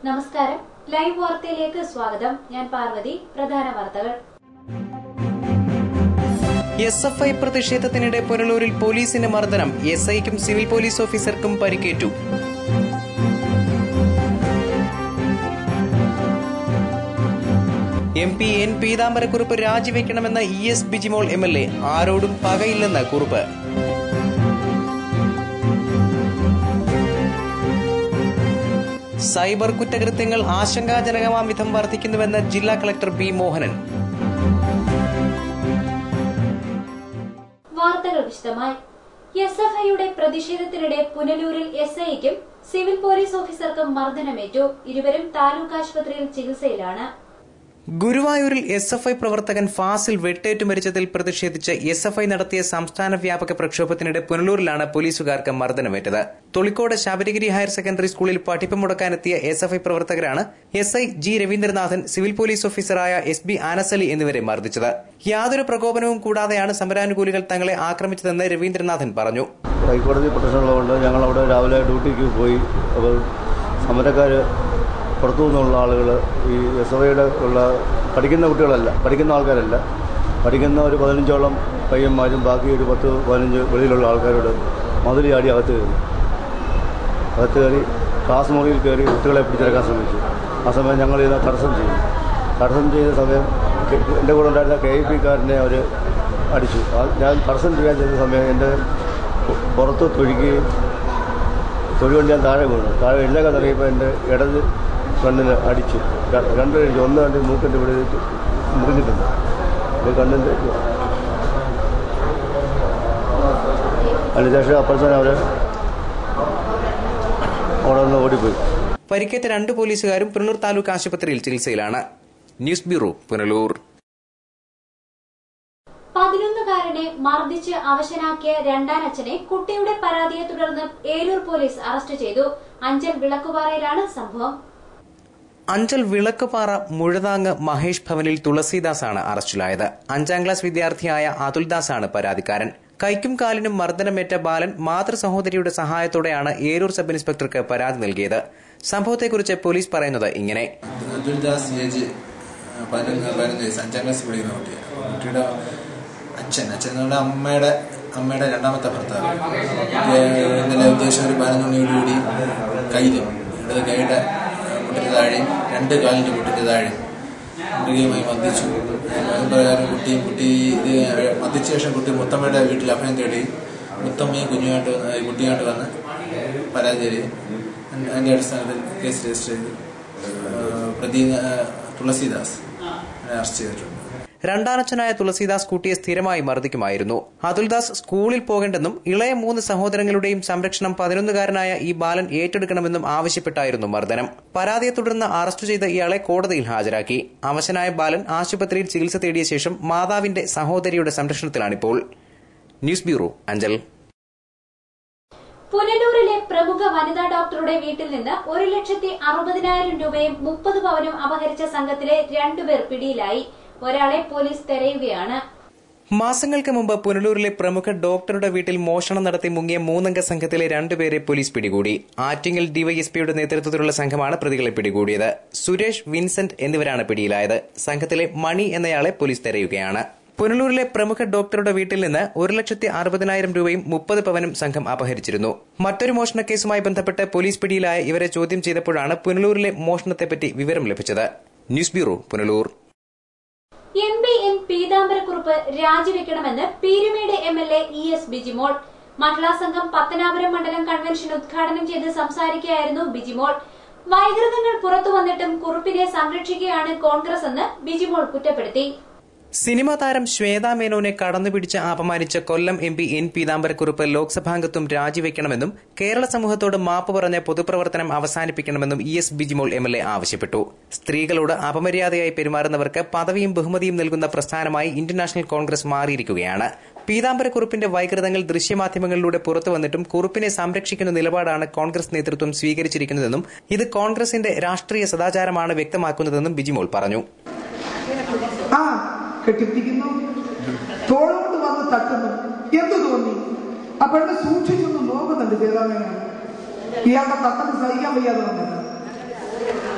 നമസ്കാരം ലൈവ് വാർത്തയിലേക്ക് സ്വാഗതം ഞാൻ പാർവതി പ്രധാന വാർത്തകൾ എസ് എഫ് ഐ പ്രതിഷേധത്തിനിടെ പുനലൂരിൽ പോലീസിന്റെ മർദ്ദനം എസ് ഐക്കും സിവിൽ പോലീസ് ഓഫീസർക്കും പരിക്കേറ്റു എം പി എൻ പീതാംബരക്കുറുപ്പ് രാജിവെക്കണമെന്ന E S Bijimol M L A ആരോടും പകയില്ലെന്ന് കുറുപ്പ് സൈബർ കുറ്റകൃത്യങ്ങൾ ആശങ്കാജനകമാം വിധം വർദ്ധിക്കുന്നുവെന്ന് ജില്ലാ കളക്ടർ ബി മോഹനൻ വാർത്തകൾ വിശദമായി എസ് എഫ് ഐയുടെ പ്രതിഷേധത്തിനിടെ പുനലൂരിൽ എസ് ഐക്കും സിവിൽ പോലീസ് ഓഫീസർക്കും മർദ്ദനമേറ്റു ഇരുവരും താലൂക്ക് ആശുപത്രിയിൽ ചികിത്സയിലാണ് ഗുരുവായൂരിൽ എസ് എഫ് ഐ പ്രവർത്തകൻ ഫാസിൽ വെട്ടേറ്റു മരിച്ചതിൽ പ്രതിഷേധിച്ച് എസ് എഫ് ഐ നടത്തിയ സംസ്ഥാന വ്യാപക പ്രക്ഷോഭത്തിനിടെ പുനലൂരിലാണ് പോലീസുകാർക്ക് മർദ്ദനമേറ്റത് തൊളിക്കോട് ശബരിഗിരി ഹയർ സെക്കൻഡറി സ്കൂളിൽ പഠിപ്പ് മുടക്കാനെത്തിയ എസ് എഫ് ഐ പ്രവർത്തകരാണ് S I G Raveendranathan civil police ഓഫീസറായ എസ് ബി ആനസലി എന്നിവരെ മർദ്ദിച്ചത് യാതൊരു പ്രകോപനവും കൂടാതെയാണ് സമരാനുകൂലികൾ തങ്ങളെ ആക്രമിച്ചതെന്ന് രവീന്ദ്രനാഥൻ പറഞ്ഞു ഹൈക്കോടതി പ്രശ്നമുള്ളതുകൊണ്ട് ഞങ്ങൾ അവിടെ രാവിലെ ഡ്യൂട്ടിക്ക് പോയി അപ്പോൾ സമരക്കാർ പുറത്തു നിന്നുള്ള ആളുകൾ ഈ എസ് ഐയുടെ ഉള്ള പഠിക്കുന്ന കുട്ടികളല്ല പഠിക്കുന്ന ആൾക്കാരല്ല പഠിക്കുന്ന ഒരു പതിനഞ്ചോളം പയ്യന്മാരും ബാക്കി ഒരു പത്ത് പതിനഞ്ച് വെളിയിലുള്ള ആൾക്കാരോട് മതിൽ ചാടി അകത്ത് കയറി അകത്ത് കയറി ക്ലാസ് മുറിയിൽ കയറി കുട്ടികളെ പിടിച്ചെടുക്കാൻ ശ്രമിച്ചു ആ സമയം ഞങ്ങൾ ഇതിനെ തടസ്സം ചെയ്തു തടസ്സം ചെയ്ത സമയം കെ- എൻ്റെ കൂടെ ഉണ്ടായിരുന്ന കെ ഐ പിക്കാരനെ അവർ അടിച്ചു ആ- ഞാൻ തടസ്സം ചെയ്യാൻ ചെയ്ത സമയം എൻ്റെ പു- പുറത്ത് തൊഴുകയും തൊഴിൽ ഞാൻ താഴെ വീണു താഴെ എഴുന്നേക്കാൻ തുടങ്ങിയപ്പോൾ എൻ്റെ ഇടത് കണ്ണിന് അടിച്ചു ര- രണ്ട് അടിച്ചു ഒന്ന് കണ്ട് മൂക്കിൻ്റെ ഇവിടെ മുറിഞ്ഞിട്ടുണ്ട് അപ്പോൾ കണ്ണിൻ്റെ അതിനുശേഷം അപ്പോഴത്തേനും അവർ അവിടെ നിന്ന് ഓടിപ്പോയി പരിക്കേറ്റ രണ്ട് പോലീസുകാരും പുനലൂർ താലൂക്ക് ആശുപത്രിയിൽ ചികിത്സയിലാണ് ന്യൂസ് ബ്യൂറോ പുനലൂർ പതിനൊന്നുകാരനെ മർദ്ദിച്ച് അവശനാക്കിയ രണ്ടാനച്ഛനെ കുട്ടിയുടെ പരാതിയെ തുടർന്ന് ഏരൂർ പോലീസ് അറസ്റ്റ് ചെയ്തു അഞ്ചൽ വിളക്കുപാറയിലാണ് സംഭവം അഞ്ചൽ വിളക്കുപാറ മുഴുതാങ് മഹേഷ് ഭവനിൽ തുളസീദാസാണ് അറസ്റ്റിലായത് അഞ്ചാം ക്ലാസ് വിദ്യാർത്ഥിയായ അതുൽദാസാണ് പരാതിക്കാരൻ കൈക്കും കാലിനും മർദ്ദനമേറ്റ ബാലൻ മാതൃ സഹോദരിയുടെ സഹായത്തോടെയാണ് ഏരൂർ സബ് ഇൻസ്പെക്ടർക്ക് പരാതി നൽകിയത് സംഭവത്തെക്കുറിച്ച് പോലീസ് പറയുന്നത് ഇങ്ങനെ അബ്ദുൽദാസ് ഏജ് പതിനൊന്ന് പതിനഞ്ച് വയസ്സ് അഞ്ചാം ക്ലാസ് പഠിക്കുന്ന കുട്ടിയാണ് കുട്ടിയുടെ അച്ഛൻ അച്ഛൻ എന്ന് പറഞ്ഞാൽ അമ്മയുടെ അമ്മയുടെ രണ്ടാമത്തെ ഭർത്താവ് കുട്ടിയെ ഇന്നലെ ഉദ്ദേശം ഒരു പതിനൊന്ന് മണിയോടുകൂടി കയ്യിലും ഇടത് കൈയുടെ മുട്ടിന് താഴെയും രണ്ട് കാലിൻ്റെ മുട്ടിന് താഴെയും മൃഗീയമായി മർദ്ദിച്ചു അത് പ്രകാരം കുട്ടി കുട്ടി ഇത് മർദ്ദിച്ച ശേഷം കുട്ടി മുത്തമ്മയുടെ വീട്ടിൽ അഭയം തേടി മുത്തമ്മയും കുഞ്ഞുമായിട്ട് വന്ന് കുട്ടിയായിട്ട് വന്ന് പരാതി തരി അതിൻ്റെ അടിസ്ഥാനത്തിൽ കേസ് രജിസ്റ്റർ ചെയ്ത് ഏഹ് പ്രതി ഏഹ് തുളസീദാസ് അറസ്റ്റ് ചെയ്തിട്ടുണ്ട് രണ്ടാനച്ഛനായ തുളസീദാസ് കുട്ടിയെ സ്ഥിരമായി മർദ്ദിക്കുമായിരുന്നു അതുൽദാസ് സ്കൂളിൽ പോകേണ്ടെന്നും ഇളയ മൂന്ന് സഹോദരങ്ങളുടെയും സംരക്ഷണം പതിനൊന്നുകാരനായ ഈ ബാലൻ ഏറ്റെടുക്കണമെന്നും ആവശ്യപ്പെട്ടായിരുന്നു മർദ്ദനം പരാതിയെ തുടർന്ന് അറസ്റ്റ് ചെയ്ത ഇയാളെ കോടതിയിൽ ഹാജരാക്കി അവശനായ ബാലൻ ആശുപത്രിയിൽ ചികിത്സ തേടിയ ശേഷം മാതാവിന്റെ സഹോദരിയുടെ സംരക്ഷണത്തിലാണിപ്പോൾ ന്യൂസ് ബ്യൂറോ അഞ്ചൽ പുനലൂരിലെ പ്രമുഖ വനിതാ ഡോക്ടറുടെ വീട്ടിൽ നിന്ന് ഒരു ലക്ഷത്തി അറുപതിനായിരം രൂപയും മുപ്പത് പവനും അപഹരിച്ച സംഘത്തിലെ രണ്ടുപേർ പിടിയിലായി ഒരാളെ പോലീസ് തെരയുകയാണ് മാസങ്ങൾക്ക് മുമ്പ് പുനലൂരിലെ പ്രമുഖ ഡോക്ടറുടെ വീട്ടിൽ മോഷണം നടത്തി മുങ്ങിയ മൂന്നംഗ സംഘത്തിലെ രണ്ടുപേരെ പോലീസ് പിടികൂടി ആറ്റിങ്ങൽ ഡിവൈഎസ്പിയുടെ നേതൃത്വത്തിലുള്ള സംഘമാണ് പ്രതികളെ പിടികൂടിയത് സുരേഷ് വിൻസെന്റ് എന്നിവരാണ് പിടിയിലായത് സംഘത്തിലെ മണി എന്നയാളെ പോലീസ് തെരയുകയാണ് പുനലൂരിലെ പ്രമുഖ ഡോക്ടറുടെ വീട്ടിൽ നിന്ന് ഒരു ലക്ഷത്തി അറുപതിനായിരം രൂപയും മുപ്പത് പവനും സംഘം അപഹരിച്ചിരുന്നു മറ്റൊരു മോഷണ കേസുമായി ബന്ധപ്പെട്ട് പോലീസ് പിടിയിലായ ഇവരെ ചോദ്യം ചെയ്തപ്പോഴാണ് പുനലൂരിലെ മോഷണത്തെപ്പറ്റി വിവരം ലഭിച്ചത് news bureau Punalur M P N Peethambarakurup രാജിവെക്കണമെന്ന് Peerumedu M L A E S Bijimol Mahila Sangham Pathanapuram മണ്ഡലം കൺവെൻഷൻ ഉദ്ഘാടനം ചെയ്ത് സംസാരിക്കുകയായിരുന്നു ബിജിമോൾ വൈകൃതങ്ങൾ പുറത്തു വന്നിട്ടും കുറുപ്പിനെ സംരക്ഷിക്കുകയാണ് കോൺഗ്രസ് എന്ന് ബിജിമോൾ കുറ്റപ്പെടുത്തി സിനിമാ താരം ശ്വേതാ മേനോനെ കടന്നുപിടിച്ച് അപമാനിച്ച Kollam M P N Peethambarakurup ലോക്സഭാംഗത്വം രാജിവെക്കണമെന്നും കേരള സമൂഹത്തോട് മാപ്പ് പറഞ്ഞ പൊതുപ്രവർത്തനം അവസാനിപ്പിക്കണമെന്നും E S Bijimol M L A ആവശ്യപ്പെട്ടു സ്ത്രീകളോട് അപമര്യാദയായി പെരുമാറുന്നവർക്ക് പദവിയും ബഹുമതിയും നൽകുന്ന പ്രസ്ഥാനമായി ഇന്ത്യൻ നാഷണൽ കോൺഗ്രസ് മാറിയിരിക്കുകയാണ് പീതാംബരക്കുറുപ്പിന്റെ വൈകൃതങ്ങൾ ദൃശ്യമാധ്യമങ്ങളിലൂടെ പുറത്തു വന്നിട്ടും കുറുപ്പിനെ സംരക്ഷിക്കുന്ന നിലപാടാണ് കോൺഗ്രസ് നേതൃത്വം സ്വീകരിച്ചിരിക്കുന്നതെന്നും ഇത് കോൺഗ്രസിന്റെ രാഷ്ട്രീയ സദാചാരമാണ് വ്യക്തമാക്കുന്നതെന്നും ബിജിമോൾ പറഞ്ഞു ആ കെട്ടിപ്പിടിക്കുന്നു തോളോട് വന്ന് തട്ടുന്നു എന്തു തോന്നി ആ പെണ്ണ് സൂക്ഷിച്ചൊന്ന് നോക്കുന്നുണ്ട് സീതാമേനാണ് ഇയാളുടെ തട്ടന് സഹിക്കാൻ വയ്യാതെ വന്നത്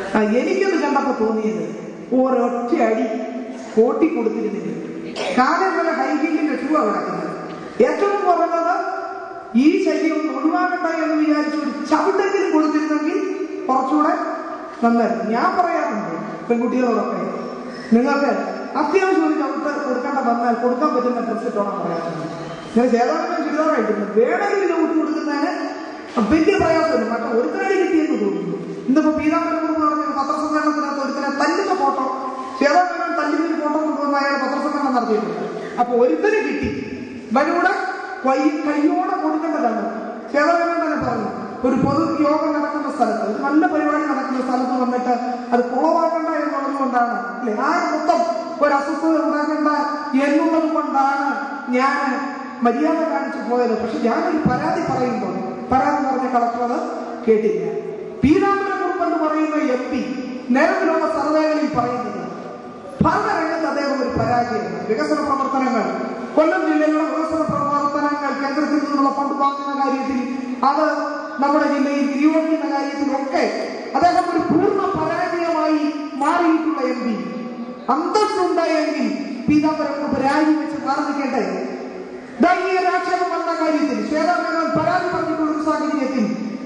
ആ, എനിക്കത് കണ്ടപ്പോ തോന്നിയത് ഒരൊറ്റ അടി കോട്ടി കൊടുത്തിരുന്നില്ല കാലം പോലെ ഹൈഹീലിന്റെ ഷൂ കിടക്കുന്നത് ഏറ്റവും കുറഞ്ഞത് ഈ ശല്യം ഒന്ന് ഒഴിവാക്കട്ടെ എന്ന് വിചാരിച്ച് ഒരു ചവിട്ടെങ്കിലും കൊടുത്തിരുന്നെങ്കിൽ കുറച്ചുകൂടെ നന്നായിരുന്നു ഞാൻ പറയാറുണ്ട് പെൺകുട്ടികളോടൊക്കെ നിങ്ങൾക്ക് അത്യാവശ്യം ഒരു ചവിട്ട് കൊടുക്കേണ്ട വന്നാൽ കൊടുക്കാൻ പറ്റുന്ന ഡ്രസ് ഇട്ടോണം പറയാറുണ്ട് ഞാൻ ചേതാനം ചുരിദാറായിട്ടുണ്ട് വേണമെങ്കിൽ ചവിട്ട് കൊടുക്കുന്നതിന് വലിയ പ്രയാസമില്ല മറ്റേ ഒരുത്തരടി കിട്ടിയെന്ന് തോന്നുന്നു ഇന്നിപ്പോ പീതാംബരം എന്ന് പറഞ്ഞ പത്രസമ്മേളനത്തിനകത്ത് ഒരുത്തനെ തല്ലുന്ന ഫോട്ടോ ചേതാനം തല്ലുന്ന ഒരു ഫോട്ടോ കൊണ്ടുവന്ന് അയാൾ പത്രസമ്മേളനം നടത്തിയിട്ടുണ്ട് അപ്പൊ ഒരുത്തനെ കിട്ടി ഇവനൂടെ കൈ കൈയോടെ കൊടുക്കേണ്ടതാണ് ചേതാനം തന്നെ പറഞ്ഞു ഒരു പൊതു യോഗം നടക്കുന്ന സ്ഥലത്ത് ഒരു നല്ല പരിപാടി നടക്കുന്ന സ്ഥലത്ത് വന്നിട്ട് അത് കുളവാക്കണ്ട എന്നുള്ളത് കൊണ്ടാണ് അല്ലെ ആ മൊത്തം ഒരു അസ്വസ്ഥത ഉണ്ടാക്കണ്ട എന്നുള്ളത് കൊണ്ടാണ് ഞാൻ മര്യാദ കാണിച്ചു പോയത് പക്ഷെ ഞാനൊരു പരാതി പറയുമ്പോൾ പരാതി പറഞ്ഞ കളക്ടർ അത് കേട്ടില്ല പീതാംബരക്കുറുപ്പ് എന്ന് പറയുന്ന എം പി നിലവിലുള്ള സർവേകളിൽ പറയുന്നത് ഭരണരംഗത്ത് അദ്ദേഹം ഒരു പരാജയമാണ് വികസന പ്രവർത്തനങ്ങൾ കൊല്ലം ജില്ലയിലുള്ള വികസന പ്രവർത്തനങ്ങൾ കേന്ദ്രത്തിൽ നിന്നുള്ള ഫണ്ട് വാങ്ങുന്ന കാര്യത്തിൽ അത് നമ്മുടെ ജില്ലയിൽ വിനിയോഗിക്കുന്ന കാര്യത്തിലൊക്കെ അദ്ദേഹം ഒരു പൂർണ്ണ പരാജയമായി മാറിയിട്ടുള്ള എം പി അന്തസ്സുണ്ടായെങ്കിൽ പീതാംബരക്കുറുപ്പ് രാജിവെച്ച് മാറിക്കേണ്ടേ ദൈവീയ രാക്ഷസം വന്ന കാര്യത്തിൽ ശ്വേതാമേനോൻ പരാതി പറഞ്ഞിട്ടുള്ള ഒരു സാഹചര്യത്തിൽ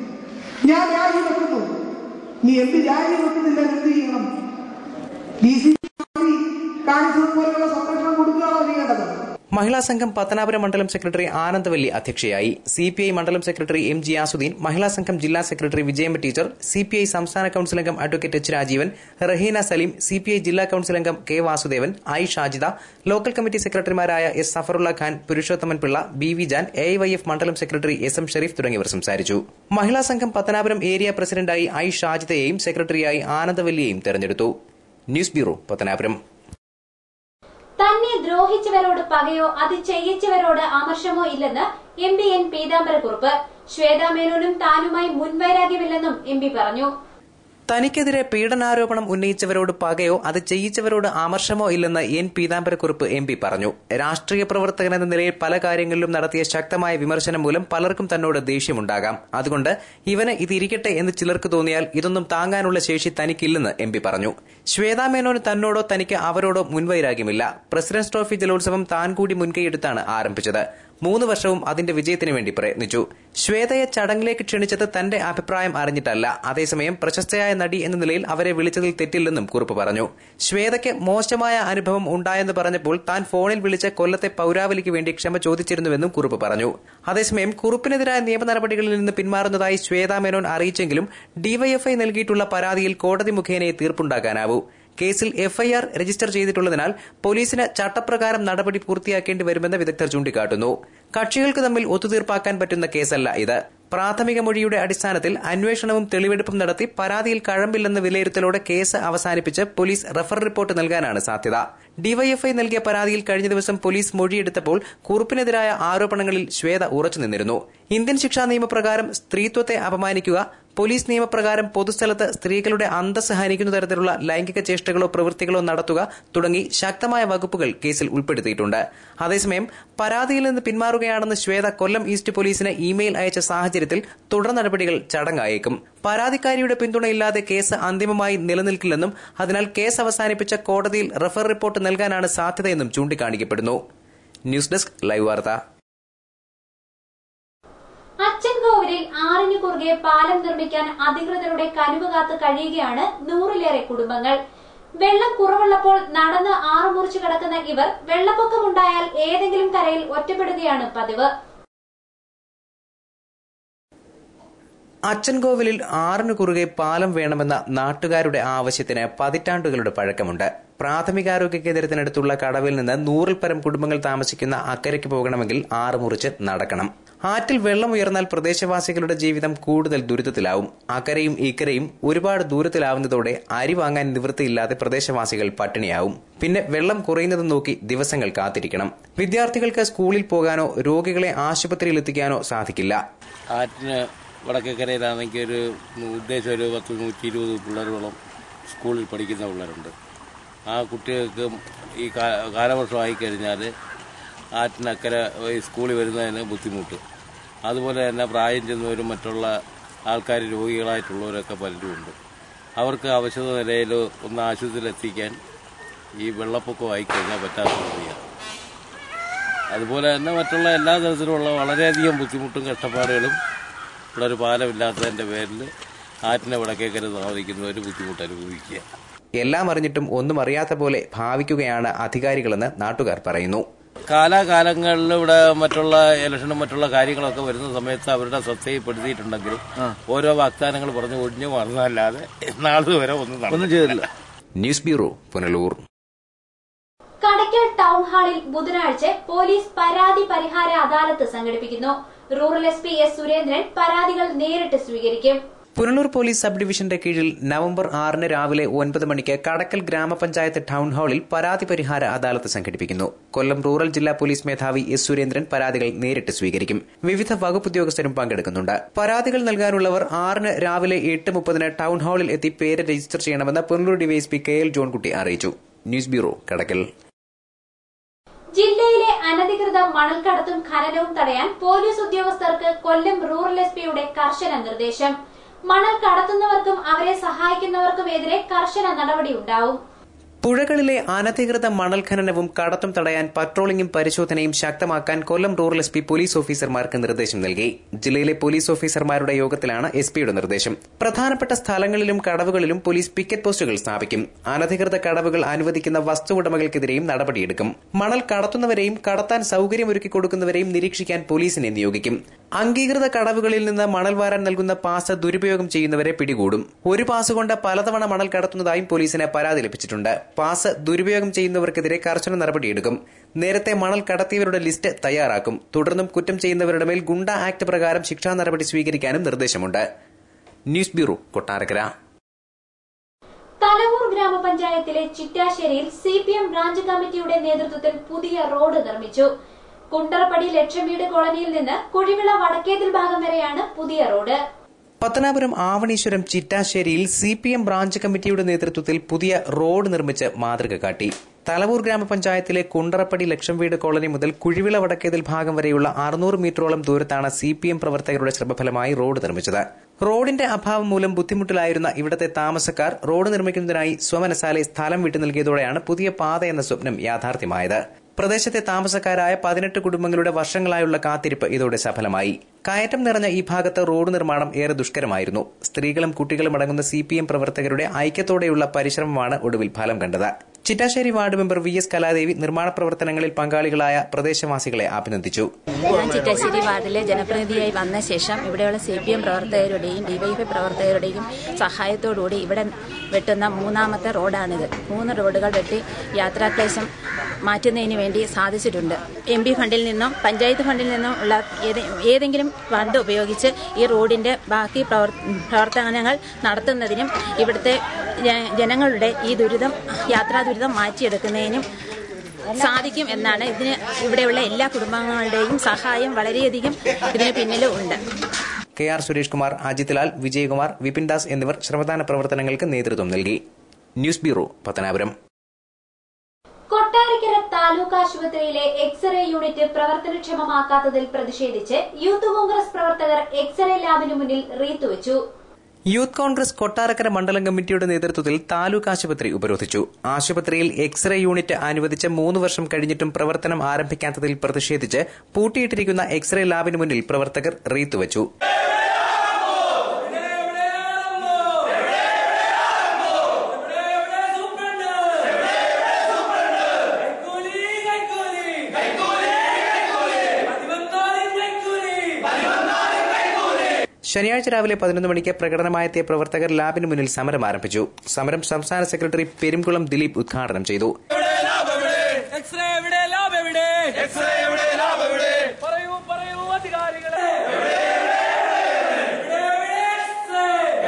ഞാൻ രാജിവെക്കുന്നു നീ എന്ത് രാജിവെക്കുന്നില്ല എന്ത് ചെയ്യണം ഡി സി കാണിച്ചതുപോലെയുള്ള സംരക്ഷണം കൊടുക്കുകയാണോ ചെയ്യേണ്ടത് മഹിളാ സംഘം പത്തനാപുരം മണ്ഡലം സെക്രട്ടറി ആനന്ദവല്ലി അധ്യക്ഷയായി സി പി ഐ മണ്ഡലം secretary M G Asuddeen Mahila Sangham ജില്ലാ secretary Vijayamma teacher C P I സംസ്ഥാന കൌൺസിൽ അംഗം advocate H Rajeevan Raheena Saleem C P I ജില്ലാ കൌൺസിൽ അംഗം K Vasudevan I Shajida local committee സെക്രട്ടറിമാരായ S Zafarulla Khan Purushothaman Pillai B V Jan A Y F മണ്ഡലം സെക്രട്ടറി എസ് എം ഷെരീഫ് തുടങ്ങിയവർ സംസാരിച്ചു മഹിളാ സംഘം പത്തനാപുരം ഏരിയ പ്രസിഡന്റായി ഐ ഷാജിദയെയും സെക്രട്ടറിയായി ആനന്ദവല്ലിയെയും തെരഞ്ഞെടുത്തു ന്യൂസ് ബ്യൂറോ പത്തനാപുരം തന്നെ ദ്രോഹിച്ചവരോട് പകയോ അത് ചെയ്യിച്ചവരോട് അമർഷമോ ഇല്ലെന്ന് M P N Peethambarakurup Shwetha മേനോനും താനുമായി മുൻവൈരാഗ്യമില്ലെന്നും എം പി പറഞ്ഞു തനിക്കെതിരെ പീഡനാരോപണം ഉന്നയിച്ചവരോട് പകയോ അത് ചെയ്യിച്ചവരോട് അമർഷമോ ഇല്ലെന്ന് എൻ പീതാംബരക്കുറുപ്പ് എം പി പറഞ്ഞു രാഷ്ട്രീയ പ്രവർത്തകൻ എന്ന നിലയിൽ പല കാര്യങ്ങളിലും നടത്തിയ ശക്തമായ വിമർശനം മൂലം പലർക്കും തന്നോട് ദേഷ്യമുണ്ടാകാം അതുകൊണ്ട് ഇവന് ഇതിരിക്കട്ടെ എന്ന് ചിലർക്ക് തോന്നിയാൽ ഇതൊന്നും താങ്ങാനുള്ള ശേഷി തനിക്കില്ലെന്ന് എം പി പറഞ്ഞു ശ്വേതാ മേനോന് തന്നോടോ തനിക്ക് അവരോടോ മുൻവൈരാഗ്യമില്ല പ്രസിഡന്റ്സ് ട്രോഫി ജലോത്സവം താൻ കൂടി മുൻകൈയെടുത്താണ് ആരംഭിച്ചത് മൂന്ന് വർഷവും അതിന്റെ വിജയത്തിന് വേണ്ടി പ്രയത്നിച്ചു ശ്വേതയെ ചടങ്ങിലേക്ക് ക്ഷണിച്ചത് തന്റെ അഭിപ്രായം അറിഞ്ഞിട്ടല്ല അതേസമയം പ്രശസ്തയായ നടി എന്ന നിലയിൽ അവരെ വിളിച്ചതിൽ തെറ്റില്ലെന്നും കുറിപ്പ് പറഞ്ഞു ശ്വേതയ്ക്ക് മോശമായ അനുഭവം ഉണ്ടായെന്ന് പറഞ്ഞപ്പോൾ താൻ ഫോണിൽ വിളിച്ച കൊല്ലത്തെ പൌരാവലിക്ക് വേണ്ടി ക്ഷമ ചോദിച്ചിരുന്നുവെന്നും കുറിപ്പ് പറഞ്ഞു അതേസമയം കുറുപ്പിനെതിരായ നിയമ നടപടികളിൽ നിന്ന് പിന്മാറുന്നതായി ശ്വേതാ മേനോൻ അറിയിച്ചെങ്കിലും ഡിവൈഎഫ്ഐ നൽകിയിട്ടുള്ള പരാതിയിൽ കോടതി മുഖേനയെ തീർപ്പുണ്ടാക്കാനാവൂ കേസിൽ എഫ്ഐആർ രജിസ്റ്റർ ചെയ്തിട്ടുള്ളതിനാൽ പോലീസിന് ചട്ടപ്രകാരം നടപടി പൂർത്തിയാക്കേണ്ടി വരുമെന്ന് വിദഗ്ധർ ചൂണ്ടിക്കാട്ടുന്നു കക്ഷികൾക്ക് തമ്മിൽ ഒത്തുതീർപ്പാക്കാൻ പറ്റുന്ന കേസല്ല ഇത് പ്രാഥമിക മൊഴിയുടെ അടിസ്ഥാനത്തിൽ അന്വേഷണവും തെളിവെടുപ്പും നടത്തി പരാതിയിൽ കഴമ്പില്ലെന്ന വിലയിരുത്തലോടെ കേസ് അവസാനിപ്പിച്ച് പോലീസ് റഫർ റിപ്പോർട്ട് നൽകാനാണ് സാധ്യത ഡിവൈഎഫ്ഐ നൽകിയ പരാതിയിൽ കഴിഞ്ഞ ദിവസം പോലീസ് മൊഴിയെടുത്തപ്പോൾ കുറുപ്പിനെതിരായ ആരോപണങ്ങളിൽ ശ്വേത ഉറച്ചുനിന്നിരുന്നു ഇന്ത്യൻ ശിക്ഷാ നിയമപ്രകാരം സ്ത്രീത്വത്തെ അപമാനിക്കുക പോലീസ് നിയമപ്രകാരം പൊതുസ്ഥലത്ത് സ്ത്രീകളുടെ അന്തസ് ഹനിക്കുന്ന തരത്തിലുള്ള ലൈംഗിക ചേഷ്ടകളോ പ്രവൃത്തികളോ നടത്തുക തുടങ്ങി ശക്തമായ വകുപ്പുകൾ കേസിൽ ഉൾപ്പെടുത്തിയിട്ടുണ്ട് അതേസമയം പരാതിയിൽ നിന്ന് പിന്മാറുകയാണെന്ന് ശ്വേത കൊല്ലം ഈസ്റ്റ് പോലീസിന് ഇമെയിൽ അയച്ച സാഹചര്യത്തിൽ തുടർ നടപടികൾ ചടങ്ങായേക്കും പരാതിക്കാരിയുടെ പിന്തുണയില്ലാതെ കേസ് അന്തിമമായി നിലനിൽക്കില്ലെന്നും അതിനാൽ കേസ് അവസാനിപ്പിച്ച കോടതിയിൽ റഫർ റിപ്പോർട്ട് നൽകാനാണ് സാധ്യതയെന്നും ചൂണ്ടിക്കാണിക്കപ്പെടുന്നു ന്യൂസ് ഡെസ്ക് ലൈവ് വാർത്ത അച്ചൻകോവിലിൽ ആറിന് കുറുകെ പാലം നിർമ്മിക്കാൻ അധികൃതരുടെ കനിവ് കാത്ത് കഴിയുകയാണ് നൂറിലേറെ കുടുംബങ്ങൾ വെള്ളം കുറവുള്ളപ്പോൾ നടന്ന് ആറ് മുറിച്ചു കിടക്കുന്ന ഇവർ വെള്ളപ്പൊക്കമുണ്ടായാൽ ഏതെങ്കിലും കരയിൽ ഒറ്റപ്പെടുകയാണ് പതിവ് അച്ചൻകോവിലിൽ ആറിനു കുറുകെ പാലം വേണമെന്ന നാട്ടുകാരുടെ ആവശ്യത്തിന് പതിറ്റാണ്ടുകളുടെ പഴക്കമുണ്ട് പ്രാഥമികാരോഗ്യ കേന്ദ്രത്തിനടുത്തുള്ള കടവിൽ നിന്ന് നൂറിൽ പരം കുടുംബങ്ങൾ താമസിക്കുന്ന അക്കരയ്ക്ക് പോകണമെങ്കിൽ ആറ് മുറിച്ച് നടക്കണം ആറ്റിൽ വെള്ളം ഉയർന്നാൽ പ്രദേശവാസികളുടെ ജീവിതം കൂടുതൽ ദുരിതത്തിലാവും അക്കരയും ഇക്കരയും ഒരുപാട് ദൂരത്തിലാവുന്നതോടെ അരി വാങ്ങാൻ നിവൃത്തിയില്ലാതെ പ്രദേശവാസികൾ പട്ടിണിയാവും പിന്നെ വെള്ളം കുറയുന്നത് നോക്കി ദിവസങ്ങൾ കാത്തിരിക്കണം വിദ്യാർത്ഥികൾക്ക് സ്കൂളിൽ പോകാനോ രോഗികളെ ആശുപത്രിയിൽ എത്തിക്കാനോ സാധിക്കില്ല ആറ്റിന് വടക്കേക്കരയിലാണെങ്കിൽ ഒരു ഉദ്ദേശം ഒരു പത്ത് നൂറ്റി ഇരുപത് പിള്ളേരോളം സ്കൂളിൽ പഠിക്കുന്ന പിള്ളേരുണ്ട് ആ കുട്ടികൾക്ക് ഈ കാ- കാലവർഷമായി കഴിഞ്ഞാൽ ആറ്റിനക്കരെ ഈ സ്കൂളിൽ വരുന്നതിന് ബുദ്ധിമുട്ട് അതുപോലെ തന്നെ പ്രായം ചെന്നവരും മറ്റുള്ള ആൾക്കാർ രോഗികളായിട്ടുള്ളവരൊക്കെ പലരുമുണ്ട് അവർക്ക് ആവശ്യത നിലയിൽ ഒന്ന് ആശുപത്രിയിൽ എത്തിക്കാൻ ഈ വെള്ളപ്പൊക്കമായി കഴിഞ്ഞാൽ പറ്റാത്ത സ്ഥിതിയാണ് അതുപോലെ തന്നെ മറ്റുള്ള എല്ലാ തരത്തിലുമുള്ള വളരെയധികം ബുദ്ധിമുട്ടും കഷ്ടപ്പാടുകളും ഉള്ളൊരു പാലമില്ലാത്തതിൻ്റെ പേരിൽ ആറ്റിനെ വടക്കേക്കര താമസിക്കുന്നവർ ബുദ്ധിമുട്ട് അനുഭവിക്കുക എല്ലാം അറിഞ്ഞിട്ടും ഒന്നും അറിയാത്ത പോലെ ഭാവിക്കുകയാണ് അധികാരികളെന്ന് നാട്ടുകാർ പറയുന്നു കാലാകാലങ്ങളിൽ ഇവിടെ മറ്റുള്ള ഇലക്ഷനും മറ്റുള്ള കാര്യങ്ങളൊക്കെ വരുന്ന സമയത്ത് അവരുടെ ശ്രദ്ധയിൽപ്പെടുത്തിയിട്ടുണ്ടെങ്കിലും ഓരോ വാഗ്ദാനങ്ങൾ പറഞ്ഞ് ഒഴിഞ്ഞു മാറുന്നതല്ലാതെ നാളെ വരെ ഒന്നും നടന്നില്ല. ഒന്നും ചെയ്തില്ല news bureau Punalur Kadakkal town ഹാളിൽ ബുധനാഴ്ച പോലീസ് പരാതി പരിഹാര അദാലത്ത് സംഘടിപ്പിക്കുന്നു rural S P S Surendran പരാതികൾ നേരിട്ട് സ്വീകരിക്കും പുനലൂർ പോലീസ് സബ് ഡിവിഷന്റെ കീഴിൽ നവംബർ ആറിന് രാവിലെ ഒൻപത് മണിക്ക് കടക്കൽ ഗ്രാമപഞ്ചായത്ത് ടൗൺ ഹാളിൽ പരാതി പരിഹാര അദാലത്ത് സംഘടിപ്പിക്കുന്നു കൊല്ലം റൂറൽ ജില്ലാ പോലീസ് മേധാവി എസ് സുരേന്ദ്രൻ പരാതികൾ നേരിട്ട് സ്വീകരിക്കും വിവിധ വകുപ്പ് ഉദ്യോഗസ്ഥരും പങ്കെടുക്കുന്നുണ്ട് പരാതികൾ നൽകാനുള്ളവർ ആറിന് രാവിലെ എട്ട് മുപ്പതിന് ടൗൺ ഹാളിൽ എത്തി പേര് രജിസ്റ്റർ ചെയ്യണമെന്ന് Punalur DYSP K L Johnkutty അറിയിച്ചു ന്യൂസ് ബ്യൂറോ കടക്കൽ ജില്ലയിലെ അനധികൃത മണൽക്കടത്തും ഖനനവും തടയാൻ പോലീസ് ഉദ്യോഗസ്ഥർക്ക് കൊല്ലം റൂറൽ എസ് പിയുടെ കർശന നിർദ്ദേശം മണൽ കടത്തുന്നവർക്കും അവരെ സഹായിക്കുന്നവർക്കുമെതിരെ കർശന നടപടിയുണ്ടാവും പുഴകളിലെ അനധികൃത മണൽ ഖനനവും കടത്തും തടയാൻ പട്രോളിംഗും പരിശോധനയും ശക്തമാക്കാൻ Kollam rural S P police ഓഫീസർമാർക്ക് നിർദ്ദേശം നൽകി ജില്ലയിലെ പോലീസ് ഓഫീസർമാരുടെ യോഗത്തിലാണ് എസ് പിയുടെ നിർദ്ദേശം പ്രധാനപ്പെട്ട സ്ഥലങ്ങളിലും കടവുകളിലും പോലീസ് പിക്കറ്റ് പോസ്റ്റുകൾ സ്ഥാപിക്കും അനധികൃത കടവുകൾ അനുവദിക്കുന്ന വസ്തു ഉടമകൾക്കെതിരെയും നടപടിയെടുക്കും മണൽ കടത്തുന്നവരെയും കടത്താൻ സൌകര്യമൊരുക്കി കൊടുക്കുന്നവരെയും നിരീക്ഷിക്കാൻ പോലീസിനെ നിയോഗിക്കും അംഗീകൃത കടവുകളിൽ നിന്ന് മണൽ വാരാൻ നൽകുന്ന പാസ് ദുരുപയോഗം ചെയ്യുന്നവരെ പിടികൂടും ഒരു പാസ് കൊണ്ട് പലതവണ മണൽ കടത്തുന്നതായും പോലീസിന് പരാതി ലഭിച്ചിട്ടുണ്ട് പാസ് ദുരുപയോഗം ചെയ്യുന്നവർക്കെതിരെ കർശന നടപടിയെടുക്കും നേരത്തെ മണൽ കടത്തിയവരുടെ ലിസ്റ്റ് തയ്യാറാക്കും തുടർന്നും കുറ്റം ചെയ്യുന്നവരുടെ മേൽ ഗുണ്ട ആക്ട് പ്രകാരം ശിക്ഷാ നടപടി സ്വീകരിക്കാനും നിർദ്ദേശമുണ്ട് ന്യൂസ് ബ്യൂറോ കൊട്ടാരക്കര തലവൂർ ഗ്രാമപഞ്ചായത്തിലെ ചിറ്റാശ്ശേരിയിൽ സി പി എം ബ്രാഞ്ച് കമ്മിറ്റിയുടെ നേതൃത്വത്തിൽ പുതിയ റോഡ് നിർമ്മിച്ചു കുണ്ടറപ്പടി ലക്ഷംവീട് കോളനിയിൽ നിന്ന് കുഴിവിള വടക്കേതിൽ ഭാഗം വരെയാണ് പുതിയ റോഡ് പത്തനാപുരം ആവണീശ്വരം ചിറ്റാശ്ശേരിയിൽ സി പി എം ബ്രാഞ്ച് കമ്മിറ്റിയുടെ നേതൃത്വത്തിൽ പുതിയ റോഡ് നിർമ്മിച്ച് മാതൃക കാട്ടി തലവൂർ ഗ്രാമപഞ്ചായത്തിലെ കുണ്ടറപ്പടി ലക്ഷം വീട് കോളനി മുതൽ കുഴിവിള വടക്കേതിൽ ഭാഗം വരെയുള്ള അറുന്നൂറ് മീറ്ററോളം ദൂരത്താണ് സി പി എം പ്രവർത്തകരുടെ ശ്രമഫലമായി റോഡ് നിർമ്മിച്ചത് റോഡിന്റെ അഭാവം മൂലം ബുദ്ധിമുട്ടിലായിരുന്ന ഇവിടത്തെ താമസക്കാർ റോഡ് നിർമ്മിക്കുന്നതിനായി സ്വമനസാലെ സ്ഥലം വിട്ടു നൽകിയതോടെയാണ് പുതിയ പാത എന്ന സ്വപ്നം യാഥാർത്ഥ്യമായത് പ്രദേശത്തെ താമസക്കാരായ പതിനെട്ട് കുടുംബങ്ങളുടെ വർഷങ്ങളായുള്ള കാത്തിരിപ്പ് ഇതോടെ സഫലമായി കയറ്റം നിറഞ്ഞ ഈ ഭാഗത്ത് റോഡ് നിർമ്മാണം ഏറെ ദുഷ്കരമായിരുന്നു സ്ത്രീകളും കുട്ടികളും അടങ്ങുന്ന സി പി എം പ്രവർത്തകരുടെ ഐക്യത്തോടെയുള്ള പരിശ്രമമാണ് ഒടുവിൽ ഫലം കണ്ടത് Chittassery ward member V S Kaladevi നിർമ്മാണ പ്രവർത്തനങ്ങളിൽ പങ്കാളികളായ പ്രദേശവാസികളെ അഭിനന്ദിച്ചു ഞാൻ ചിറ്റാശ്ശേരി വാർഡിലെ ജനപ്രതിനിധിയായി വന്ന ശേഷം ഇവിടെയുള്ള സി പി എം പ്രവർത്തകരുടെയും ഡിവൈഎഫ്ഐ പ്രവർത്തകരുടെയും സഹായത്തോടുകൂടി ഇവിടെ വെട്ടുന്ന മൂന്നാമത്തെ റോഡാണിത് മൂന്ന് റോഡുകൾ വെട്ടി യാത്രാക്ലേശം മാറ്റുന്നതിന് വേണ്ടി സാധിച്ചിട്ടുണ്ട് എം പി ഫണ്ടിൽ നിന്നും പഞ്ചായത്ത് ഫണ്ടിൽ നിന്നും ഉള്ള ഏതെ- ഏതെങ്കിലും ഫണ്ട് ഉപയോഗിച്ച് ഈ റോഡിന്റെ ബാക്കി പ്രവർ- പ്രവർത്തനങ്ങൾ നടത്തുന്നതിനും ഇവിടുത്തെ ജ- ജനങ്ങളുടെ ഈ ദുരിതം യാത്രാ ദുരിതം മാറ്റിയെടുക്കുന്നതിനും സാധിക്കും എന്നാണ് ഇതിന് ഇവിടെയുള്ള എല്ലാ കുടുംബങ്ങളുടെയും സഹായം വളരെയധികം ഇതിന് പിന്നിൽ ഉണ്ട് കെ ആർ സുരേഷ് കുമാർ അജിത് ലാൽ വിജയകുമാർ വിപിൻ ദാസ് എന്നിവർ ശ്രമദാന പ്രവർത്തനങ്ങൾക്ക് നേതൃത്വം നൽകി ന്യൂസ് ബ്യൂറോ പത്തനാപുരം കൊട്ടാരക്കര താലൂക്ക് ആശുപത്രിയിലെ എക്സ്റേ യൂണിറ്റ് പ്രവർത്തനക്ഷമമാക്കാത്തതിൽ പ്രതിഷേധിച്ച് യൂത്ത് കോൺഗ്രസ് പ്രവർത്തകർ എക്സ്റേ ലാബിനു മുന്നിൽ റീത്ത് വെച്ചു യൂത്ത് കോൺഗ്രസ് കൊട്ടാരക്കര മണ്ഡലം കമ്മിറ്റിയുടെ നേതൃത്വത്തിൽ താലൂക്ക് ആശുപത്രി ഉപരോധിച്ചു ആശുപത്രിയിൽ എക്സ്റേ യൂണിറ്റ് അനുവദിച്ച് മൂന്ന് വർഷം കഴിഞ്ഞിട്ടും പ്രവർത്തനം ആരംഭിക്കാത്തതിൽ പ്രതിഷേധിച്ച് പൂട്ടിയിട്ടിരിക്കുന്ന എക്സ്റേ ലാബിന് മുന്നിൽ പ്രവർത്തകർ റീത്ത് വെച്ചു ശനിയാഴ്ച രാവിലെ പതിനൊന്ന് മണിക്ക് പ്രകടനമായെത്തിയ പ്രവർത്തകർ ലാബിന് മുന്നിൽ സമരം ആരംഭിച്ചു സമരം സംസ്ഥാന സെക്രട്ടറി പെരുംകുളം ദിലീപ് ഉദ്ഘാടനം ചെയ്തു എക്സ്റേ എവിടെ ലാബ് എവിടെ എക്സ്റേ എവിടെ ലാബ് എവിടെ പറയൂ പറയൂ അധികാരികളെ എവിടെ എവിടെ എക്സ്റേ?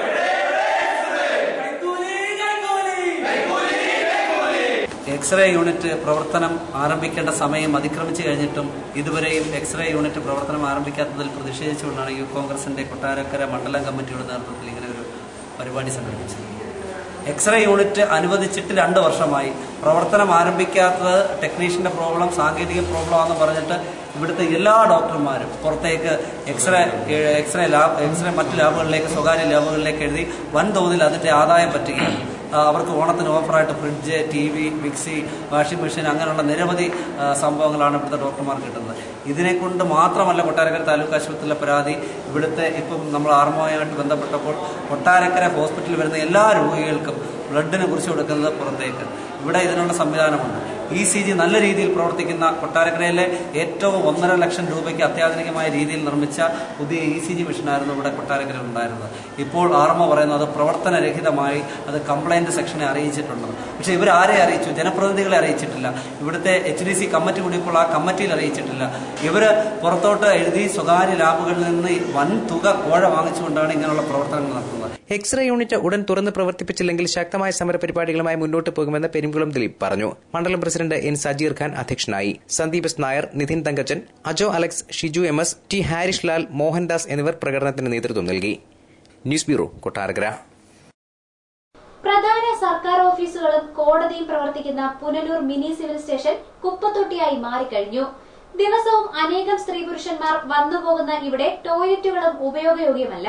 കൈക്കൂലി, കൈക്കൂലി. എക്സ്റേ യൂണിറ്റ് പ്രവർത്തനം ആരംഭിക്കേണ്ട സമയം അതിക്രമിച്ചു കഴിഞ്ഞിട്ടും ഇതുവരെയും എക്സ്റേ യൂണിറ്റ് പ്രവർത്തനം ആരംഭിക്കാത്തതിൽ പ്രതിഷേധിച്ചുകൊണ്ടാണ് യൂത്ത് കോൺഗ്രസിന്റെ കൊട്ടാരക്കര മണ്ഡലം കമ്മിറ്റിയുടെ നേതൃത്വത്തിൽ ഇങ്ങനെ ഒരു പരിപാടി സംഘടിപ്പിച്ചത് എക്സ്റേ യൂണിറ്റ് അനുവദിച്ചിട്ട് രണ്ട് വർഷമായി പ്രവർത്തനം ആരംഭിക്കാത്തത് ടെക്നീഷ്യന്റെ പ്രോബ്ലം സാങ്കേതിക പ്രോബ്ലം ആണെന്ന് പറഞ്ഞിട്ട് ഇവിടുത്തെ എല്ലാ ഡോക്ടർമാരും പുറത്തേക്ക് എക്സ്റേ എക്സ്റേ ലാബ് എക്സ്റേ മറ്റ് ലാബുകളിലേക്ക് സ്വകാര്യ ലാബുകളിലേക്ക് എഴുതി വൻതോതിൽ അതിന്റെ ആദായം പറ്റുകയാണ് ആ, അവർക്ക് ഓണത്തിന് ഓഫറായിട്ട് fridge T V mixie washing machine അങ്ങനെയുള്ള നിരവധി ആ, സംഭവങ്ങളാണ് ഇവിടുത്തെ ഡോക്ടർമാർക്ക് കിട്ടുന്നത് ഇതിനെ കൊണ്ട് മാത്രമല്ല കൊട്ടാരക്കര താലൂക്ക് ആശുപത്രിയിലെ പരാതി ഇവിടുത്തെ ഇപ്പം നമ്മൾ ആർമോയുമായിട്ട് ബന്ധപ്പെട്ടപ്പോൾ കൊട്ടാരക്കര ഹോസ്പിറ്റലിൽ വരുന്ന എല്ലാ രോഗികൾക്കും ബ്ലഡിന് കുറിച്ച് കൊടുക്കുന്നത് പുറത്തേക്ക് ഇവിടെ ഇതിനുള്ള സംവിധാനമുണ്ട് ഇ സി ജി നല്ല രീതിയിൽ പ്രവർത്തിക്കുന്ന കൊട്ടാരക്കരയിലെ ഏറ്റവും ഒന്നര ലക്ഷം രൂപയ്ക്ക് അത്യാധുനികമായ രീതിയിൽ നിർമ്മിച്ച പുതിയ ഇ സി ജി മെഷീനായിരുന്നു ഇവിടെ കൊട്ടാരക്കരയിൽ ഉണ്ടായിരുന്നത് ഇപ്പോൾ ആർമ പറയുന്നത് പ്രവർത്തനരഹിതമായി അത് കംപ്ലൈന്റ് സെക്ഷനെ അറിയിച്ചിട്ടുണ്ടെന്ന് പക്ഷേ ഇവർ ആരെ അറിയിച്ചു ജനപ്രതിനിധികളെ അറിയിച്ചിട്ടില്ല ഇവിടുത്തെ എച്ച് ഡി സി കമ്മിറ്റി കൂടിയപ്പോൾ ആ കമ്മിറ്റിയിൽ അറിയിച്ചിട്ടില്ല ഇവർ പുറത്തോട്ട് എഴുതി സ്വകാര്യ ലാബുകളിൽ നിന്ന് വൻ തുക കോഴ വാങ്ങിച്ചുകൊണ്ടാണ് ഇങ്ങനെയുള്ള പ്രവർത്തനങ്ങൾ നടത്തുന്നത് എക്സ്റേ യൂണിറ്റ് ഉടൻ തുറന്ന് പ്രവർത്തിപ്പിച്ചില്ലെങ്കിൽ ശക്തമായ സമരപരിപാടികളുമായി മുന്നോട്ട് പോകുമെന്ന് പെരുംകുളം ദിലീപ് പറഞ്ഞു മണ്ഡലം പ്രസിഡന്റ് എൻ സജീർ ഖാൻ അധ്യക്ഷനായി Sandeep S Nair Nidhin Thankachan Ajo Alex Shiju M S T Harish Lal Mohandas എന്നിവർ പ്രകടനത്തിന് നേതൃത്വം നൽകി ന്യൂസ് ബ്യൂറോ കൊട്ടാരക്കര പ്രധാന സർക്കാർ ഓഫീസുകളും കോടതിയും പ്രവർത്തിക്കുന്ന പുനലൂർ മിനി സിവിൽ സ്റ്റേഷൻ കുപ്പത്തൊട്ടിയായി മാറിക്കഴിഞ്ഞു ദിവസവും അനേകം സ്ത്രീ പുരുഷന്മാർ വന്നുപോകുന്ന ഇവിടെ ടോയ്ലറ്റുകളും ഉപയോഗയോഗ്യമല്ല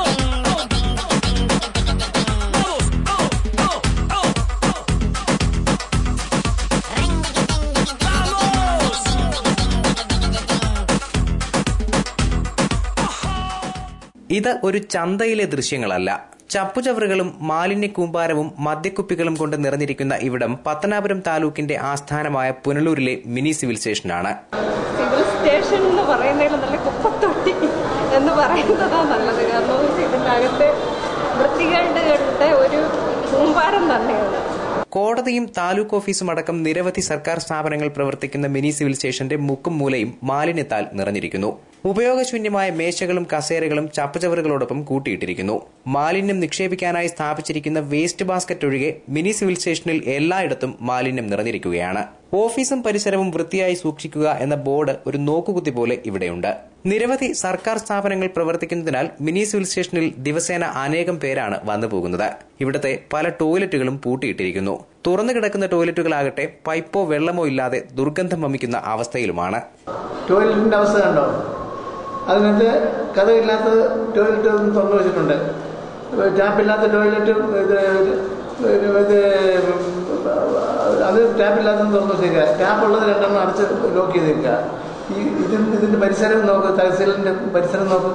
ഇത് ഒരു ചന്തയിലെ ദൃശ്യങ്ങളല്ല ചപ്പുചവറുകളും മാലിന്യ കൂമ്പാരവും മദ്യക്കുപ്പികളും കൊണ്ട് നിറഞ്ഞിരിക്കുന്ന ഇവിടം പത്തനാപുരം താലൂക്കിന്റെ ആസ്ഥാനമായ പുനലൂരിലെ മിനി സിവിൽ സ്റ്റേഷനാണ് സിവിൽ സ്റ്റേഷൻ എന്ന് പറയുന്നതിൽ നല്ല കുപ്പത്തൊട്ടി എന്ന് പറയുന്നതാണ് നല്ലത് കാരണം ഇതിൻ്റെ അകത്ത് വൃത്തികേടുകളുടെ ഒരു കൂമ്പാരം തന്നെയാണ് കോടതിയും താലൂക്ക് ഓഫീസും അടക്കം നിരവധി സർക്കാർ സ്ഥാപനങ്ങൾ പ്രവർത്തിക്കുന്ന മിനി സിവിൽ സ്റ്റേഷന്റെ മുക്കും മൂലയും മാലിന്യത്താൽ നിറഞ്ഞിരിക്കുന്നു ഉപയോഗശൂന്യമായ മേശകളും കസേരകളും ചപ്പുചവറുകളോടൊപ്പം കൂട്ടിയിട്ടിരിക്കുന്നു മാലിന്യം നിക്ഷേപിക്കാനായി സ്ഥാപിച്ചിരിക്കുന്ന വേസ്റ്റ് ബാസ്ക്കറ്റ് ഒഴികെ മിനി സിവിൽ സ്റ്റേഷനിൽ എല്ലായിടത്തും മാലിന്യം നിറഞ്ഞിരിക്കുകയാണ് ഓഫീസും പരിസരവും വൃത്തിയായി സൂക്ഷിക്കുക എന്ന ബോർഡ് ഒരു നോക്കുകുത്തി പോലെ ഇവിടെയുണ്ട് നിരവധി സർക്കാർ സ്ഥാപനങ്ങൾ പ്രവർത്തിക്കുന്നതിനാൽ മിനി സിവിൽ സ്റ്റേഷനിൽ ദിവസേന അനേകം പേരാണ് വന്നു പോകുന്നത് ഇവിടുത്തെ പല ടോയ്ലറ്റുകളും പൂട്ടിയിട്ടിരിക്കുന്നു തുറന്നു കിടക്കുന്ന ടോയ്ലറ്റുകളാകട്ടെ പൈപ്പോ വെള്ളമോ ഇല്ലാതെ ദുർഗന്ധം വമിക്കുന്ന അവസ്ഥയിലുമാണ് ടോയ്ലറ്റിൻ്റെ അവസ്ഥ കണ്ടോ അതിനകത്ത് കഥയില്ലാത്ത ടോയ്ലറ്റ് ഒന്ന് തുറന്നു വെച്ചിട്ടുണ്ട് ടാപ്പില്ലാത്ത ടോയ്ലറ്റും ഇത് ഇത് ഇത് അത് ടാപ്പില്ലാത്തത് തുറന്നു വെച്ചേക്കുക ടാപ്പുള്ളത് രണ്ടെണ്ണം അടച്ച് ലോക്ക് ചെയ്തേക്കുക ഈ ഇതിന് ഇതിൻ്റെ പരിസരം നോക്ക് തഹസീലിൻ്റെ പരിസരം നോക്ക്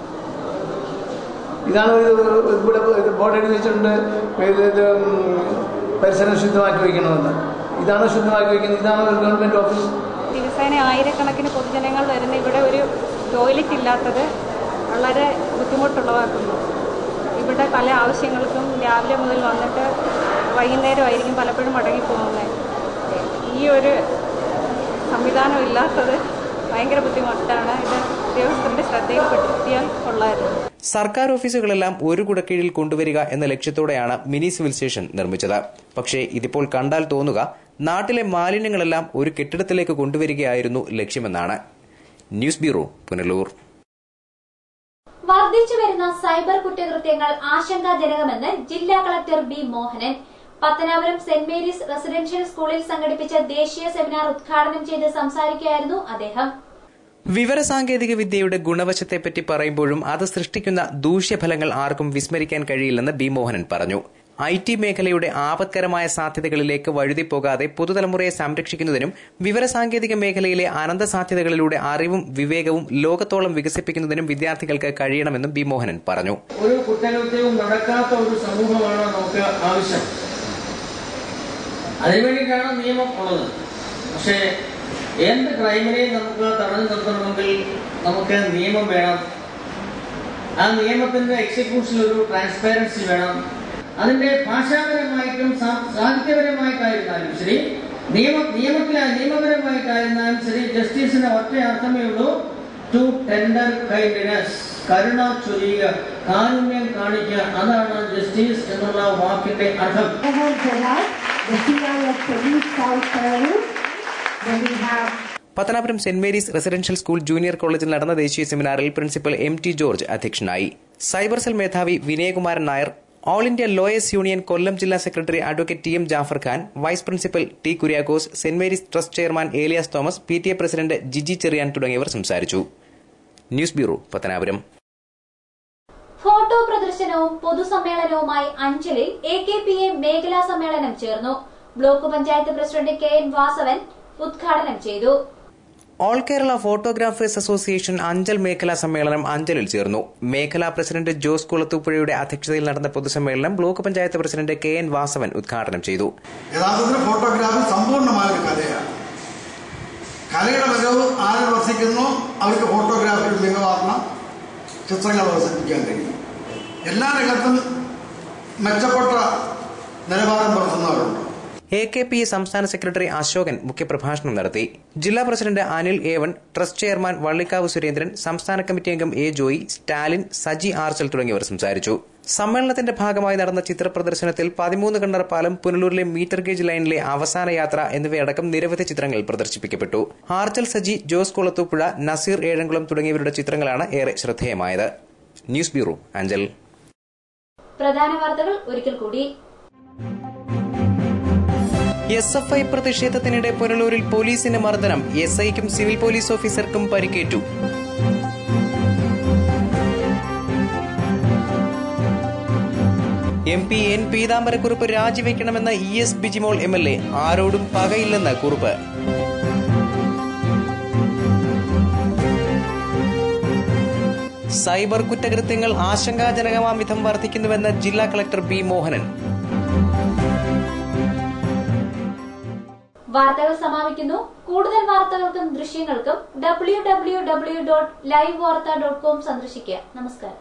ഇതാണ് ഒരു ഇവിടെ ബോർഡ് എഴുതി വെച്ചിട്ടുണ്ട് ഇത് ഇത് പരിസരം ശുദ്ധമാക്കി വയ്ക്കണമെന്ന് ഇതാണോ ശുദ്ധമാക്കി വയ്ക്കുന്നത് ഇതാണോ ഒരു ഗവൺമെൻറ് ഓഫീസ് ദിവസേന ആയിരക്കണക്കിന് പൊതുജനങ്ങൾ വരുന്ന ഇവിടെ ഒരു ടോയ്ലറ്റ് ഇല്ലാത്തത് വളരെ ബുദ്ധിമുട്ടുള്ളതാക്കുന്നു ഇവിടെ പല ആവശ്യങ്ങൾക്കും രാവിലെ മുതൽ വന്നിട്ട് വൈകുന്നേരമായിരിക്കും പലപ്പോഴും മടങ്ങിപ്പോകുന്നത് ഈ ഒരു സംവിധാനം ഇല്ലാത്തത് ഭയങ്കര ബുദ്ധിമുട്ടാണ് ഇത് ഉദ്യോഗസ്ഥരുടെ ശ്രദ്ധയിൽപ്പെടുത്തിയാൽ കൊള്ളായിരുന്നു സർക്കാർ ഓഫീസുകളെല്ലാം ഒരു കുടക്കീഴിൽ കൊണ്ടുവരിക എന്ന ലക്ഷ്യത്തോടെയാണ് മിനി സിവിൽ സ്റ്റേഷൻ നിർമ്മിച്ചത് പക്ഷേ ഇതിപ്പോൾ കണ്ടാൽ തോന്നുക നാട്ടിലെ മാലിന്യങ്ങളെല്ലാം ഒരു കെട്ടിടത്തിലേക്ക് കൊണ്ടുവരികയായിരുന്നു ലക്ഷ്യമെന്നാണ് ന്യൂസ് ബ്യൂറോ പുനലൂർ വർദ്ധിച്ചു വരുന്ന സൈബർ കുറ്റകൃത്യങ്ങൾ ആശങ്കാജനകമെന്ന് ജില്ലാ collector B Mohanan Pathanapuram Saint Mary's residential സ്കൂളിൽ സംഘടിപ്പിച്ച ദേശീയ സെമിനാർ ഉദ്ഘാടനം ചെയ്ത് സംസാരിക്കുകയായിരുന്നു അദ്ദേഹം വിവരസാങ്കേതിക വിദ്യയുടെ ഗുണവശത്തെപ്പറ്റി പറയുമ്പോഴും അത് സൃഷ്ടിക്കുന്ന ദൂഷ്യഫലങ്ങൾ ആർക്കും വിസ്മരിക്കാൻ കഴിയില്ലെന്ന് ബി മോഹനൻ പറഞ്ഞു ഐ ടി മേഖലയുടെ ആപത്കരമായ സാധ്യതകളിലേക്ക് വഴുതിപ്പോകാതെ പുതുതലമുറയെ സംരക്ഷിക്കുന്നതിനും വിവരസാങ്കേതിക മേഖലയിലെ അനന്ത സാധ്യതകളിലൂടെ അറിവും വിവേകവും ലോകത്തോളം വികസിപ്പിക്കുന്നതിനും വിദ്യാർത്ഥികൾക്ക് കഴിയണമെന്നും ബി മോഹനൻ പറഞ്ഞു ഒരു കുറ്റകൃത്യവും നടക്കാത്ത ഒരു സമൂഹമാണ് നമുക്ക് ആവശ്യം അതിനുവേണ്ടിയിട്ടാണ് നിയമം ഉള്ളത് പക്ഷേ എന്ത് ക്രൈമിനെയും നമുക്ക് തടഞ്ഞു നിർത്തണമെങ്കിൽ നമുക്ക് നിയമം വേണം ആ നിയമത്തിന്റെ എക്സിക്യൂഷനിൽ ഒരു ട്രാൻസ്പാരൻസി വേണം അതിന്റെ ഭാഷാപരമായിട്ടും സാ- സാഹിത്യപരമായിട്ടായിരുന്നാലും ശരി നിയമ നിയമത്തിലെ നിയമപരമായിട്ടായിരുന്നാലും ശരി ജസ്റ്റിസിന് ഒറ്റ അർത്ഥമേ ഉള്ളൂ ടു ടെൻഡർ കൈൻഡ്നെസ് കരുണ ചൊരിയുക കാരുണ്യം കാണിക്കുക അതാണ് ജസ്റ്റിസ് എന്നുള്ള വാക്കിന്റെ അർത്ഥം Pathanapuram Saint Mary's residential school junior കോളേജിൽ നടന്ന ദേശീയ സെമിനാറിൽ പ്രിൻസിപ്പൽ എം ടി ജോർജ് അധ്യക്ഷനായി സൈബർ സെൽ മേധാവി Vinayakumaran Nair all India lawyers union Kollam ജില്ലാ secretary advocate T M Jafar Khan vice principal T Kuriakose Saint Mary's trust chairman Elias Thomas P T A president Jiji Cherian തുടങ്ങിയവർ സംസാരിച്ചു news bureau Pathanapuram photo പ്രദർശനവും പൊതുസമ്മേളനവുമായി അഞ്ചലിൽ എ കെ പി എ മേഖലാ സമ്മേളനം ചേർന്നു block panchayat president K N Vasavan ഉദ്ഘാടനം ചെയ്തു all Kerala photographers association Anchal മേഖലാ സമ്മേളനം അഞ്ചലിൽ ചേർന്നു മേഖലാ പ്രസിഡന്റ് ജോസ് കുളത്തൂപ്പുഴയുടെ അധ്യക്ഷതയിൽ നടന്ന പൊതുസമ്മേളനം block panchayat president K N Vasavan ഉദ്ഘാടനം ചെയ്തു യഥാർത്ഥത്തിൽ ഫോട്ടോഗ്രാഫി സമ്പൂർണ്ണമായ ഒരു കലയാണ് കലയുടെ മികവ് ആരിൽ വസിക്കുന്നു അവർക്ക് ഫോട്ടോഗ്രാഫിയിൽ മികവാർന്ന ചിത്രങ്ങൾ അവതരിപ്പിക്കാൻ കഴിയും എല്ലാ രംഗത്തും മെച്ചപ്പെട്ട നിലവാരം പുലർത്തുന്നവരുണ്ട് എ കെ പി സംസ്ഥാന സെക്രട്ടറി അശോകൻ മുഖ്യപ്രഭാഷണം നടത്തി ജില്ലാ president Anil A one trust chairman Vallikkavu Surendran സംസ്ഥാന കമ്മിറ്റി അംഗം A Joy Stalin Saji Archal തുടങ്ങിയവർ സംസാരിച്ചു സമ്മേളനത്തിന്റെ ഭാഗമായി നടന്ന ചിത്രപ്രദർശനത്തിൽ പതിമൂന്ന് കണ്ണർ പാലം പുനലൂരിലെ മീറ്റർ ഗേജ് ലൈനിലെ അവസാന യാത്ര എന്നിവയടക്കം നിരവധി ചിത്രങ്ങൾ പ്രദർശിപ്പിക്കപ്പെട്ടു ആർച്ചൽ സജി ജോസ് കുളത്തൂപ്പുഴ നസീർ ഏഴംകുളം തുടങ്ങിയവരുടെ ചിത്രങ്ങളാണ് ഏറെ ശ്രദ്ധേയമായത് ന്യൂസ് ബ്യൂറോ അഞ്ചൽ പ്രധാന വാർത്തകൾ ഒരിക്കൽ കൂടി എസ് എഫ് ഐ പ്രതിഷേധത്തിനിടെ പുനലൂരിൽ പോലീസിന് മർദ്ദനം എസ് ഐക്കും സിവിൽ പോലീസ് ഓഫീസർക്കും പരിക്കേറ്റു എം പി എൻ പീതാംബരക്കുറുപ്പ് രാജിവെക്കണമെന്ന E S Bijimol M L A ആരോടും പകയില്ലെന്ന് കുറുപ്പ് സൈബർ കുറ്റകൃത്യങ്ങൾ ആശങ്കാജനകമാം വിധം വർദ്ധിക്കുന്നുവെന്ന് ജില്ലാ കളക്ടർ ബി മോഹനൻ വാർത്തകൾ സമാപിക്കുന്നു കൂടുതൽ വാർത്തകൾക്കും ദൃശ്യങ്ങൾക്കും W W W dot live Vartha dot com സന്ദർശിക്കുക നമസ്കാരം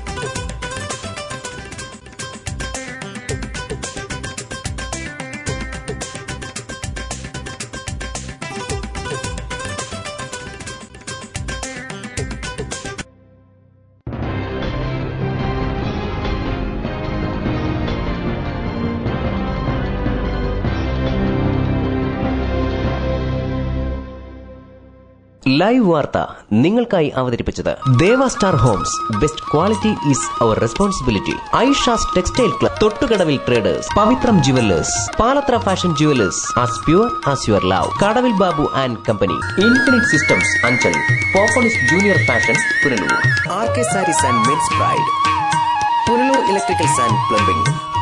ലൈവ് വാർത്ത നിങ്ങൾക്കായി അവതരിപ്പിച്ചത് Deva star homes best quality is our responsibility Aisha's textile club Thottukadavil traders Pavithram jewellers Palathra fashion jewellers as pure as your love Kadavil Babu and company infinite systems Anchal പോപ്പോളിസ് junior fashion Punalur R K sarees and men's pride Punalur electricals and plumbing